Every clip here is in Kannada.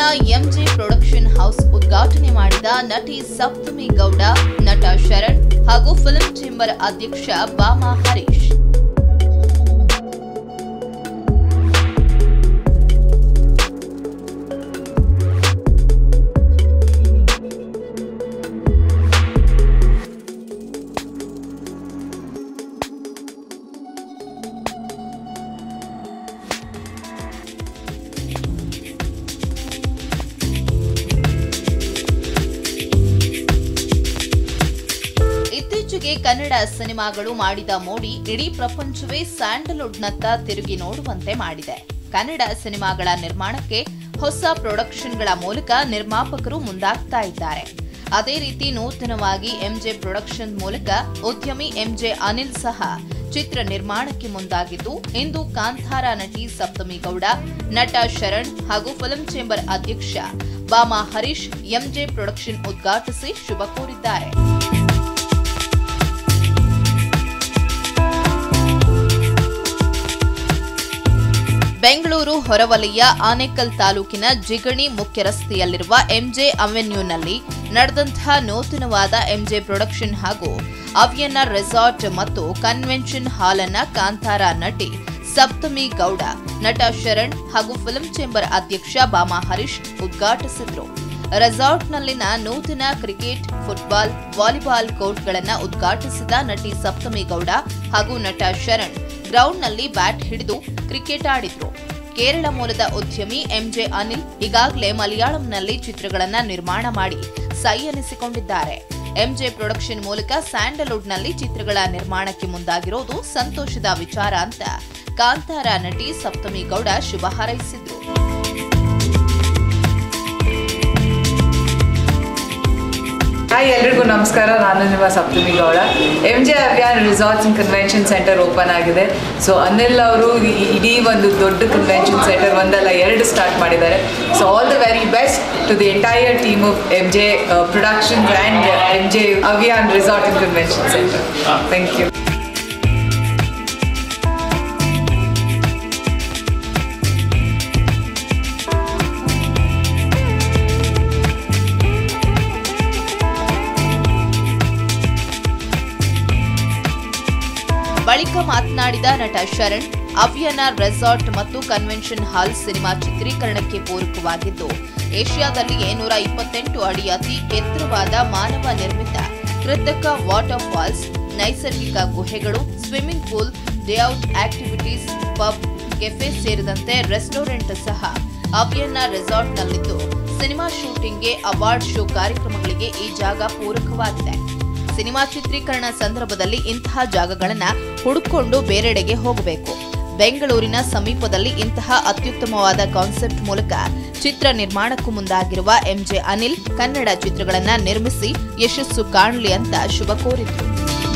ಎಂಜೆ ಪ್ರೊಡಕ್ಷನ್ ಹೌಸ್ ಉದ್ಘಾಟನೆ ಮಾಡಿದ ನಟಿ ಸಪ್ತಮಿ ಗೌಡ ನಟ ಶರಣ್ ಹಾಗೂ ಫಿಲ್ಮ್ ಚೇಂಬರ್ ಅಧ್ಯಕ್ಷ ಬಾಮಾ ಹರೀಶ್ ಇತ್ತೀಚೆಗೆ ಕನ್ನಡ ಸಿನಿಮಾಗಳು ಮಾಡಿದ ಮೋಡಿ ಇಡೀ ಪ್ರಪಂಚವೇ ಸ್ಯಾಂಡಲ್ವುಡ್ನತ್ತ ತಿರುಗಿ ನೋಡುವಂತೆ ಮಾಡಿದೆ ಕನ್ನಡ ಸಿನಿಮಾಗಳ ನಿರ್ಮಾಣಕ್ಕೆ ಹೊಸ ಪ್ರೊಡಕ್ಷನ್ಗಳ ಮೂಲಕ ನಿರ್ಮಾಪಕರು ಮುಂದಾಗ್ತಾ ಇದ್ದಾರೆ ಅದೇ ರೀತಿ ನೂತನವಾಗಿ ಎಂಜೆ ಪ್ರೊಡಕ್ಷನ್ ಮೂಲಕ ಉದ್ಯಮಿ ಎಂಜೆ ಅನಿಲ್ ಸಹ ಚಿತ್ರ ನಿರ್ಮಾಣಕ್ಕೆ ಮುಂದಾಗಿದ್ದು ಇಂದು ಕಾಂತಾರ ನಟಿ ಸಪ್ತಮಿ ಗೌಡ ನಟ ಶರಣ್ ಹಾಗೂ ಫಿಲ್ಮ್ ಚೇಂಬರ್ ಅಧ್ಯಕ್ಷ ಬಾಮಾ ಹರೀಶ್ ಎಂಜೆ ಪ್ರೊಡಕ್ಷನ್ ಉದ್ಘಾಟಿಸಿ ಶುಭ ಕೋರಿದ್ದಾರೆ ಬೆಂಗಳೂರು ಹೊರವಲಯ ಆನೇಕಲ್ ತಾಲೂಕಿನ ಜಿಗಣಿ ಮುಖ್ಯ ರಸ್ತೆಯಲ್ಲಿರುವ ಎಂಜೆ ಅವೆನ್ಯೂನಲ್ಲಿ ನಡೆದಂತಹ ನೂತನವಾದ ಎಂಜೆ ಪ್ರೊಡಕ್ಷನ್ ಹಾಗೂ ಅವಿಯನ್ನ ರೆಸಾರ್ಟ್ ಮತ್ತು ಕನ್ವೆನ್ಷನ್ ಹಾಲ್ ಅನ್ನ ಕಾಂತಾರ ನಟಿ ಸಪ್ತಮಿ ಗೌಡ ನಟ ಶರಣ್ ಹಾಗೂ ಫಿಲ್ಮ್ ಚೇಂಬರ್ ಅಧ್ಯಕ್ಷ ಬಾಮಾ ಹರೀಶ್ ಉದ್ಘಾಟಿಸಿದ್ರು ರೆಸಾರ್ಟ್ನಲ್ಲಿನ ನೂತನ ಕ್ರಿಕೆಟ್ ಫುಟ್ಬಾಲ್ ವಾಲಿಬಾಲ್ ಕೋರ್ಟ್ಗಳನ್ನ ಉದ್ಘಾಟಿಸಿದ ನಟಿ ಸಪ್ತಮಿ ಗೌಡ ಹಾಗೂ ನಟ ಶರಣ್ ಗ್ರೌಂಡ್ನಲ್ಲಿ ಬ್ಯಾಟ್ ಹಿಡಿದು ಕ್ರಿಕೆಟ್ ಆಡಿದ್ರು ಕೇರಳ ಮೂಲದ ಉದ್ಯಮಿ ಎಂಜೆ ಅನಿಲ್ ಈಗಾಗಲೇ ಮಲಯಾಳಂನಲ್ಲಿ ಚಿತ್ರಗಳನ್ನ ನಿರ್ಮಾಣ ಮಾಡಿ ಸೈ ಎನಿಸಿಕೊಂಡಿದ್ದಾರೆ ಎಂಜೆ ಪ್ರೊಡಕ್ಷನ್ ಮೂಲಕ ಸ್ಯಾಂಡಲ್ವುಡ್ನಲ್ಲಿ ಚಿತ್ರಗಳ ನಿರ್ಮಾಣಕ್ಕೆ ಮುಂದಾಗಿರೋದು ಸಂತೋಷದ ವಿಚಾರ ಅಂತ ಕಾಂತಾರ ನಟಿ ಸಪ್ತಮಿ ಗೌಡ ಶುಭ ಹಾರೈಸಿದ್ರು ಹಾಯ್ ಎಲ್ರಿಗೂ ನಮಸ್ಕಾರ ನಾನು ನಿಮ್ಮ Saptami Gowda M J Abhiyan resorts and convention centre open ಆಗಿದೆ ಸೊ ಅನಿಲ್ ಅವರು ಈ- ಇಡೀ ಒಂದು ದೊಡ್ಡ ಕನ್ವೆನ್ಷನ್ ಸೆಂಟರ್ ಒಂದಲ್ಲ ಎರಡು ಸ್ಟಾರ್ಟ್ ಮಾಡಿದ್ದಾರೆ so all the very best to the entire team of M J productions and M J Abhiyan resort and convention centre thank you ಬಳಿಕ ಮಾತನಾಡಿದ ನಟ ಶರಣ್ ಅವಿಯನ ರೆಸಾರ್ಟ್ ಮತ್ತು ಕನ್ವೆನ್ಷನ್ ಹಾಲ್ ಸಿನಿಮಾ ಚಿತ್ರೀಕರಣಕ್ಕೆ ಪೂರಕವಾಗಿದ್ದು ಏಷ್ಯಾದಲ್ಲಿಯೇ ನೂರ ಇಪ್ಪತ್ತೆಂಟು ಅಡಿ ಅತಿ ಎತ್ತರವಾದ ಮಾನವ ನಿರ್ಮಿತ ಕೃತಕ ವಾಟರ್ ಫಾಲ್ಸ್ ನೈಸರ್ಗಿಕ ಗುಹೆಗಳು swimming pool layout activities pub cafe ಸೇರಿದಂತೆ ರೆಸ್ಟೋರೆಂಟ್ ಸಹ ಅವಿಯನ್ನ ರೆಸಾರ್ಟ್ನಲ್ಲಿದ್ದು ಸಿನಿಮಾ ಶೂಟಿಂಗ್ಗೆ ಅವಾರ್ಡ್ ಶೋ ಕಾರ್ಯಕ್ರಮಗಳಿಗೆ ಈ ಜಾಗ ಪೂರಕವಾಗಿದೆ ಸಿನಿಮಾ ಚಿತ್ರೀಕರಣ ಸಂದರ್ಭದಲ್ಲಿ ಇಂತಹ ಜಾಗಗಳನ್ನ ಹುಡುಕೊಂಡು ಬೇರೆಡೆಗೆ ಹೋಗಬೇಕು ಬೆಂಗಳೂರಿನ ಸಮೀಪದಲ್ಲಿ ಇಂತಹ ಅತ್ಯುತ್ತಮವಾದ ಕಾನ್ಸೆಪ್ಟ್ ಮೂಲಕ ಚಿತ್ರ ನಿರ್ಮಾಣಕ್ಕೂ ಮುಂದಾಗಿರುವ ಎಂಜೆ ಅನಿಲ್ ಕನ್ನಡ ಚಿತ್ರಗಳನ್ನ ನಿರ್ಮಿಸಿ ಯಶಸ್ಸು ಕಾಣಲಿ ಅಂತ ಶುಭ ಕೋರಿದ್ರು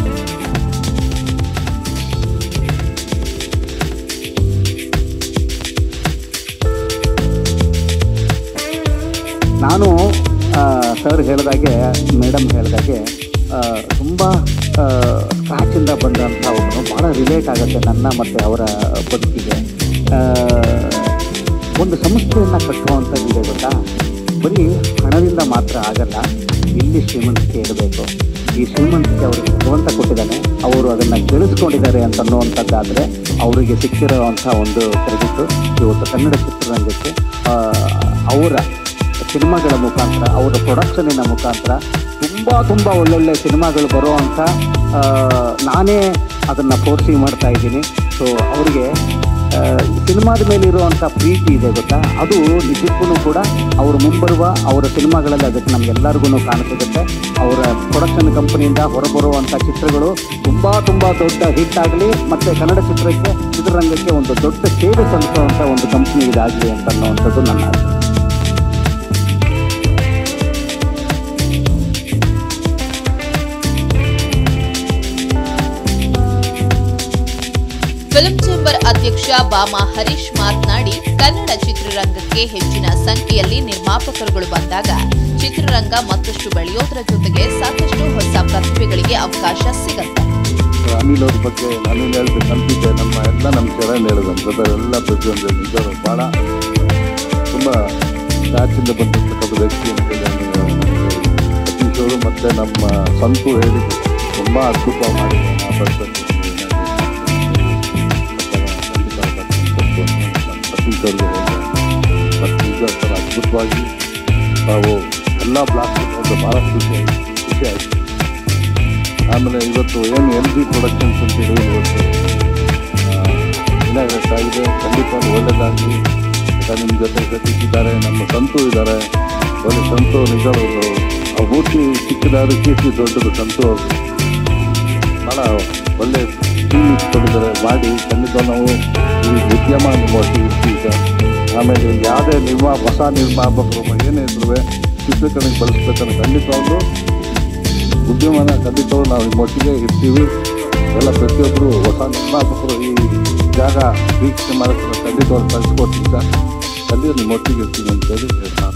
ನಾನು ಸರ್ ಹೇಳಿದಾಗೆ ಮೇಡಮ್ ಹೇಳಿದಾಗೆ ತುಂಬ ಸ್ಕ್ರಾಚಿಂದ ಬಂದಂಥ ಒಬ್ಬನು ಭಾಳ ರಿಲೇಟ್ ಆಗುತ್ತೆ ನನ್ನ ಮತ್ತು ಅವರ ಬದುಕಿಗೆ ಆ, ಒಂದು ಸಂಸ್ಥೆಯನ್ನು ಕಟ್ಟುವಂಥದ್ದಿದೆ ಗೊತ್ತಾ ಬರೀ ಹಣದಿಂದ ಮಾತ್ರ ಆಗಲ್ಲ ಇಲ್ಲಿ ಶ್ರೀಮಂತಿಕೆ ಇರಬೇಕು ಈ ಶ್ರೀಮಂತಿಕೆ ಅವರಿಗೆ ಭಗವಂತ ಕೊಟ್ಟಿದ್ದಾನೆ ಅವರು ಅದನ್ನು ಗಳಿಸ್ಕೊಂಡಿದ್ದಾರೆ ಅಂತ ಅನ್ನುವಂಥದ್ದಾದರೆ ಅವರಿಗೆ ಸಿಕ್ಕಿರೋವಂಥ ಒಂದು ಕ್ರೆಡಿಟ್ ಇವತ್ತು ಕನ್ನಡ ಚಿತ್ರರಂಗಕ್ಕೆ ಆ, ಅವರ ಸಿನಿಮಾಗಳ ಮುಖಾಂತರ ಅವರ ಪ್ರೊಡಕ್ಷನಿನ ಮುಖಾಂತರ ತುಂಬ ತುಂಬ ಒಳ್ಳೊಳ್ಳೆ ಸಿನಿಮಾಗಳು ಬರುವಂಥ ಆ, ನಾನೇ ಅದನ್ನು ಫೋರ್ಸಿ ಮಾಡ್ತಾ ಇದ್ದೀನಿ ಸೊ ಅವರಿಗೆ ಸಿನಿಮಾದ ಮೇಲೆ ಇರುವಂಥ ಪ್ರೀತಿ ಇದೆ ಗೊತ್ತಾ ಅದು ನಿಜಕ್ಕೂ ಕೂಡ ಅವರು ಮುಂಬರುವ ಅವರ ಸಿನಿಮಾಗಳಲ್ಲಿ ಅದಕ್ಕೆ ನಮಗೆಲ್ಲರಿಗೂ ಕಾಣಿಸುತ್ತೆ ಅವರ ಪ್ರೊಡಕ್ಷನ್ ಕಂಪನಿಯಿಂದ ಹೊರಬರುವಂಥ ಚಿತ್ರಗಳು ತುಂಬ ತುಂಬ ದೊಡ್ಡ ಹಿಟ್ ಆಗಲಿ ಮತ್ತು ಕನ್ನಡ ಚಿತ್ರಕ್ಕೆ ಚಿತ್ರರಂಗಕ್ಕೆ ಒಂದು ದೊಡ್ಡ ಸೇವೆ ಸಲ್ಲಿಸುವಂಥ ಒಂದು ಕಂಪ್ನಿ ಇದಾಗಲಿ ಅಂತ ಅನ್ನುವಂಥದ್ದು ನನ್ನ ಆಸೆ ಫಿಲ್ಮ್ ಚೇಂಬರ್ ಅಧ್ಯಕ್ಷ ಬಾಮಾ ಹರೀಶ್ ಮಾತನಾಡಿ ಕನ್ನಡ ಚಿತ್ರರಂಗಕ್ಕೆ ಹೆಚ್ಚಿನ ಸಂಖ್ಯೆಯಲ್ಲಿ ನಿರ್ಮಾಪಕರುಗಳು ಬಂದಾಗ ಚಿತ್ರರಂಗ ಮತ್ತಷ್ಟು ಬೆಳೆಯೋದರ ಜೊತೆಗೆ ಸಾಕಷ್ಟು ಹೊಸ ಪ್ರತಿಭೆಗಳಿಗೆ ಅವಕಾಶ ಸಿಗುತ್ತೆ ಅನಿಲ್ ಅವ್ರ ಬಗ್ಗೆ ಅನಿಲ್ ಹೇಳಿದ ನಂಬಿಕೆ ನಮ್ಮ ಎಲ್ಲ ನಮ್ಮ ಶರಣ್ ಹೇಳಿದಂಥದ್ದು ಎಲ್ಲ ಪ್ರತಿಯೊಂದು ನಿಜರು ಭಾಳ ತುಂಬ ಸ್ಕ್ರಾಚಿಂದ ಬಂದಿರ್ತಕ್ಕಂಥ ವ್ಯಕ್ತಿ ಅಂತ ಹೇಳಿ ಸತೀಶ್ ಅವರು ಮತ್ತು ನಮ್ಮ ಸಂತು ಹೇಳಿದ್ರು ತುಂಬ ಅದ್ಭುತವಾಗಿ ಮಾಡಿದ್ದಾರೆ ಆ ಬರ್ತಾರೆ ಸತೀಶ್ ಅವ್ರಿಗೆ ಹೇಳಿದೆ ಮತ್ತು ಈಗ ಸರ್ ಅದ್ಭುತವಾಗಿ ನಾವು ಎಲ್ಲ ಬ್ಲಾಕ್ ಒಂದು ಭಾಳ ಖುಷಿ ಆಯ್ತು ಖುಷಿ ಆಯಿತು ಆಮೇಲೆ ಇವತ್ತು ಏನು ಎಲ್ ಜಿ ಪ್ರೊಡಕ್ಷನ್ಸ್ ಅಂತ ಹೇಳಿ ಇವತ್ತು ಇನಾಗ್ರೇಟ್ ಆಗಿದೆ ಖಂಡಿತ ಒಳ್ಳೆಯದಾಗಲಿ ನಿಮ್ಮ ಜೊತೆ ಸತೀಶ್ ಇದ್ದಾರೆ ನಮ್ಮ ಸಂತು ಇದ್ದಾರೆ ಒಳ್ಳೆ ಸಂತು ನಿಜವರು ಆ ಮೂರ್ತಿ ಚಿಕ್ಕದಾದ್ರು ಕೀರ್ತಿ ದೊಡ್ಡದು ಸಂತು ಅವರು ಭಾಳ ಒಳ್ಳೆ ಟೀಮ್ ಇಟ್ಕೊಂಡಿದ್ದಾರೆ ಮಾಡಿ ಖಂಡಿತ ನಾವು ಈ ಉದ್ಯಮ ನಿಮ್ಮ ಒಟ್ಟಿಗೆ ಇರ್ತೀವಿ ಈಗ ಆಮೇಲೆ ಯಾವುದೇ ನಿರ್ಮಾ ಹೊಸ ನಿರ್ಮಾಪಕರು ಏನೇ ಇದ್ರು ಚಿತ್ರೀಕರಣಕ್ಕೆ ಬಳಸ್ಬೇಕಂದ್ರೆ ಖಂಡಿತವಾಗ್ಲೂ ಉದ್ಯಮನ ಖಂಡಿತವಾಗ್ಲೂ ನಾವು ನಿಮ್ಮೊಟ್ಟಿಗೆ ಇರ್ತೀವಿ ಎಲ್ಲ ಪ್ರತಿಯೊಬ್ಬರು ಹೊಸ ನಿರ್ಮಾಪಕರು ಈ ಜಾಗ ವೀಕ್ಷಣೆ ಮಾಡೋಕ್ಕೆ ಖಂಡಿತವಾಗಿ ಕಳಿಸ್ಕೊಡ್ತೀವಿ ಸರ್ ಖಂಡಿತ ನಿಮ್ಮೊಟ್ಟಿಗೆ ಇರ್ತೀವಿ ಅಂತೇಳಿ ನಾನು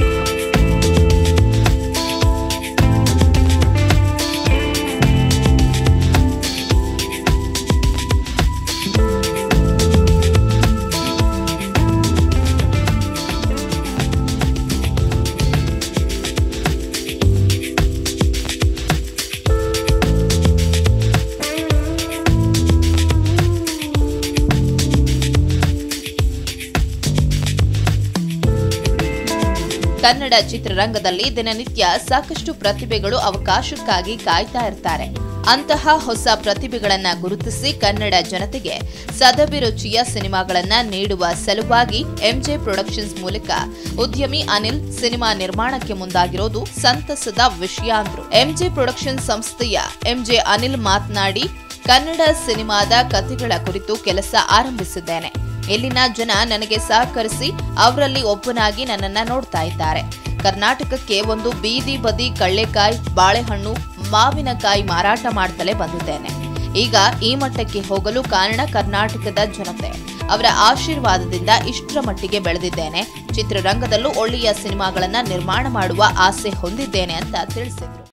ಕನ್ನಡ ಚಿತ್ರರಂಗದಲ್ಲಿ ದಿನನಿತ್ಯ ಸಾಕಷ್ಟು ಪ್ರತಿಭೆಗಳು ಅವಕಾಶಕ್ಕಾಗಿ ಕಾಯ್ತಾ ಇರ್ತಾರೆ ಅಂತಹ ಹೊಸ ಪ್ರತಿಭೆಗಳನ್ನ ಗುರುತಿಸಿ ಕನ್ನಡ ಜನತೆಗೆ ಸದಭಿರುಚಿಯ ಸಿನಿಮಾಗಳನ್ನ ನೀಡುವ ಸಲುವಾಗಿ ಎಂಜೆ ಪ್ರೊಡಕ್ಷನ್ಸ್ ಮೂಲಕ ಉದ್ಯಮಿ ಅನಿಲ್ ಸಿನಿಮಾ ನಿರ್ಮಾಣಕ್ಕೆ ಮುಂದಾಗಿರೋದು ಸಂತಸದ ವಿಷಯ ಅಂದ್ರು ಎಂಜೆ ಪ್ರೊಡಕ್ಷನ್ಸ್ ಸಂಸ್ಥೆಯ ಎಂಜೆ ಅನಿಲ್ ಮಾತನಾಡಿ ಕನ್ನಡ ಸಿನಿಮಾದ ಕಥೆಗಳ ಕುರಿತು ಕೆಲಸ ಆರಂಭಿಸಿದ್ದೇನೆ ಇಲ್ಲಿನ ಜನ ನನಗೆ ಸಹಕರಿಸಿ ಅವರಲ್ಲಿ ಒಬ್ಬನಾಗಿ ನನ್ನನ್ನ ನೋಡ್ತಾ ಇದ್ದಾರೆ ಕರ್ನಾಟಕಕ್ಕೆ ಒಂದು ಬೀದಿ ಬದಿ ಕಳ್ಳೆಕಾಯಿ ಬಾಳೆಹಣ್ಣು ಮಾವಿನಕಾಯಿ ಮಾರಾಟ ಮಾಡ್ತಲೇ ಬಂದಿದ್ದೇನೆ ಈಗ ಈ ಮಟ್ಟಕ್ಕೆ ಹೋಗಲು ಕಾರಣ ಕರ್ನಾಟಕದ ಜನತೆ ಅವರ ಆಶೀರ್ವಾದದಿಂದ ಇಷ್ಟರ ಮಟ್ಟಿಗೆ ಬೆಳೆದಿದ್ದೇನೆ ಚಿತ್ರರಂಗದಲ್ಲೂ ಒಳ್ಳೆಯ ಸಿನಿಮಾಗಳನ್ನ ನಿರ್ಮಾಣ ಮಾಡುವ ಆಸೆ ಹೊಂದಿದ್ದೇನೆ ಅಂತ ತಿಳಿಸಿದ್ರು